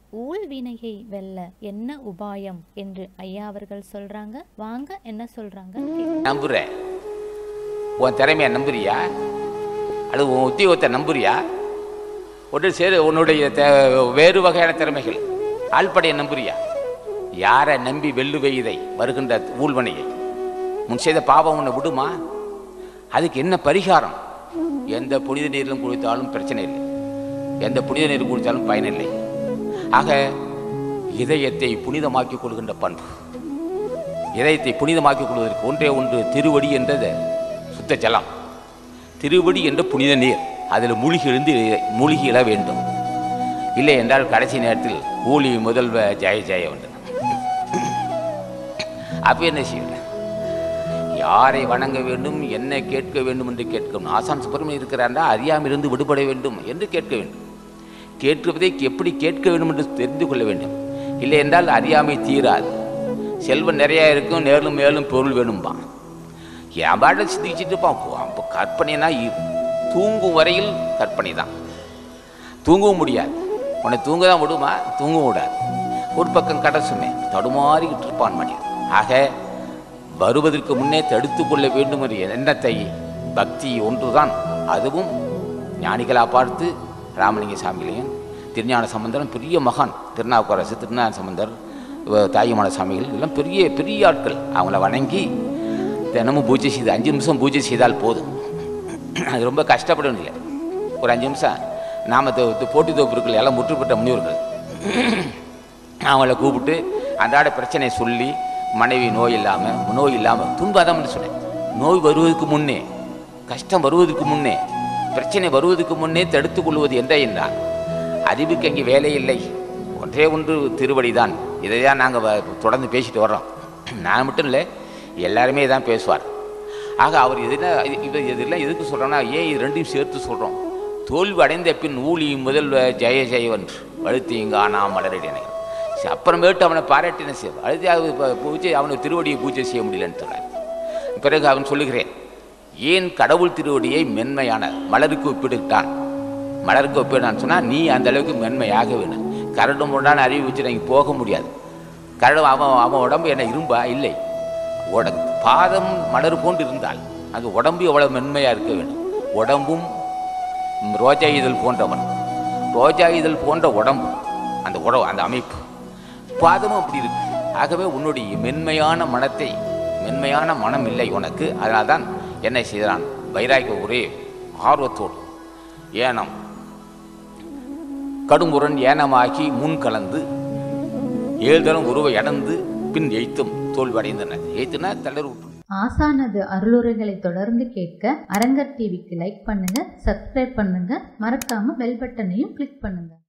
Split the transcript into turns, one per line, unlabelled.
ஊழ்வினையை வெல்ல என்ன உபாயம் என்று ஐயா அவர்கள் சொல்றாங்க வாங்க என்ன சொல்றாங்க கேட்கலாம்.
நம்புற உன் திறமையை நம்புறியா அல்லது உன் உத்தியோகத்தை நம்புறியா ஒன்று சேரு உன்னுடைய தே- வேறு வகையான திறமைகள் ஆள்படையை நம்புறியா யாரை நம்பி வெல்லுவை இதை வருகின்ற ஊழ்வனையை முன் செய்த பாவம் உன்னை விடுமா அதுக்கு என்ன பரிகாரம் எந்த புனித நீரிலும் குளித்தாலும் பிரச்சனை இல்லை எந்த புனித நீர் குளித்தாலும் பயனில்லை ஆக இதயத்தை புனிதமாக்கிக் கொள்கின்ற பண்பு இதயத்தை புனிதமாக்கிக் கொள்வதற்கு ஒன்றே ஒன்று திருவடி என்றது சுத்த ஜலம் திருவடி என்ற புனித நீர் அதில் மூழ்கி எழுந்து மூழ்கி எழ வேண்டும் இல்லை என்றால் கடைசி நேரத்தில் ஊழி முதல்வ ஜெய ஜெய வேண்டும் அப்போ என்ன செய்யல யாரை வணங்க வேண்டும் என்ன கேட்க வேண்டும் என்று கேட்கணும் ஆசான் சுப்பிரமணியம் இருக்கிறாண்டா அறியாமிருந்து விடுபட வேண்டும் என்று கேட்க வேண்டும் கேட்குவதை எப்படி கேட்க வேண்டும் என்று தெரிந்து கொள்ள வேண்டும் இல்லை என்றால் அறியாமை தீராது செல்வம் நிறையா இருக்கும் நேரிலும் மேலும் பொருள் வேணும்பான் என் பாட்டில் சிந்திச்சுட்டு இருப்பான் போ, அப்போ கற்பனைனா இ- தூங்கும் வரையில் கற்பனை தான் தூங்கவும் முடியாது உன்னை தூங்க தான் விடுமா தூங்கவும் விடாது ஒரு பக்கம் கடை சுமை தடுமாறிக்கிட்டு இருப்பான் மனிதன் ஆக வருவதற்கு முன்னே தடுத்து கொள்ள வேண்டும் என்ற எண்ணத்தை பக்தி ஒன்றுதான் அதுவும் ஞானிகளா பார்த்து ராமலிங்க சாமிகளையும் திருஞான சம்பந்தரும் பெரிய மகான் திருநாவுக்கரசு திருஞான சம்பந்தர் இவ- தாயுமான சாமிகள் எல்லாம் பெரிய பெரிய ஆட்கள் அவங்கள வணங்கி தினமும் பூஜை செய்து அஞ்சு நிமிஷம் பூஜை செய்தால் போதும் அது ரொம்ப கஷ்டப்படணும் இல்லை ஒரு அஞ்சு நிமிஷம் நாம தொ- தொ- போட்டி தோப்புகள் எல்லாம் முற்றுப்பட்ட முனிவர்கள் அவங்கள கூப்பிட்டு அன்றாட பிரச்சனையை சொல்லி மனைவி நோய் இல்லாமல் நோய் இல்லாமல் துன்பாதம்னு சொன்னேன் நோய் வருவதற்கு முன்னே கஷ்டம் வருவதற்கு முன்னே பிரச்சனை வருவதற்கு முன்னே தடுத்துக் கொள்வது என்ற என்றால் அறிவுக்கு அங்கே வேலை இல்லை ஒன்றே ஒன்று திருவடி தான் இதை தான் நாங்கள் தொடர்ந்து பேசிட்டு வர்றோம் நான் மட்டும் இல்லை எல்லாருமே இதான் பேசுவார் ஆக அவர் எதுனா இது இதெல்லாம் எதுக்கு சொல்கிறோன்னா ஏன் இது ரெண்டையும் சேர்த்து சொல்கிறோம் தோல்வி அடைந்த பின் ஊழி முதல் ஜெய ஜெயவன்று வழுத்தீங்கா நாம் மலரடினை அப்புறமேட்டு அவனை பாராட்டின செய்வார் அழுத்தி அது ப- பூஜை அவனை திருவடியை பூஜை செய்ய முடியலன்னு சொல்றார் பிறகு அவன் சொல்லுகிறேன் ஏன் கடவுள் திருவடியை மென்மையான மலருக்கு ஒப்பிடுட்டான் மலருக்கு ஒப்பிடான்னு சொன்னால் நீ அந்த அளவுக்கு மென்மையாக வேணும் கரடு முரடான அறிவு வச்சு நீங்க போக முடியாது கரடு அவன் அவன் உடம்பு என்ன இரும்பா இல்லை உட பாதம் மலர் போன்று இருந்தால் அது உடம்பு எவ்வளவு மென்மையாக இருக்க வேண்டும் உடம்பும் ம், ரோஜா இதழ் போன்றவன் ரோஜா இதழ் போன்ற உடம்பு அந்த உடம்பு அந்த அமைப்பு பாதமும் அப்படி இருக்கு ஆகவே உன்னுடைய மென்மையான மனத்தை மென்மையான மனம் இல்லை உனக்கு அதனால்தான் என்ன செய்தான் வைராகிய ஒரே ஆர்வத்தோடு ஏனம் கடுமுரண் ஏனமாகி முன் கலந்து ஏழு தரம் உருவை அடர்ந்து பின் எய்த்தும் தோல்வடைந்தனர் எய்த்துனா தளர்வு
ஆசானது அருளுரைகளை தொடர்ந்து கேட்க அரங்கர் டிவிக்கு லைக் பண்ணுங்க சப்ஸ்கிரைப் பண்ணுங்க மறக்காம பெல் பட்டனையும் கிளிக் பண்ணுங்க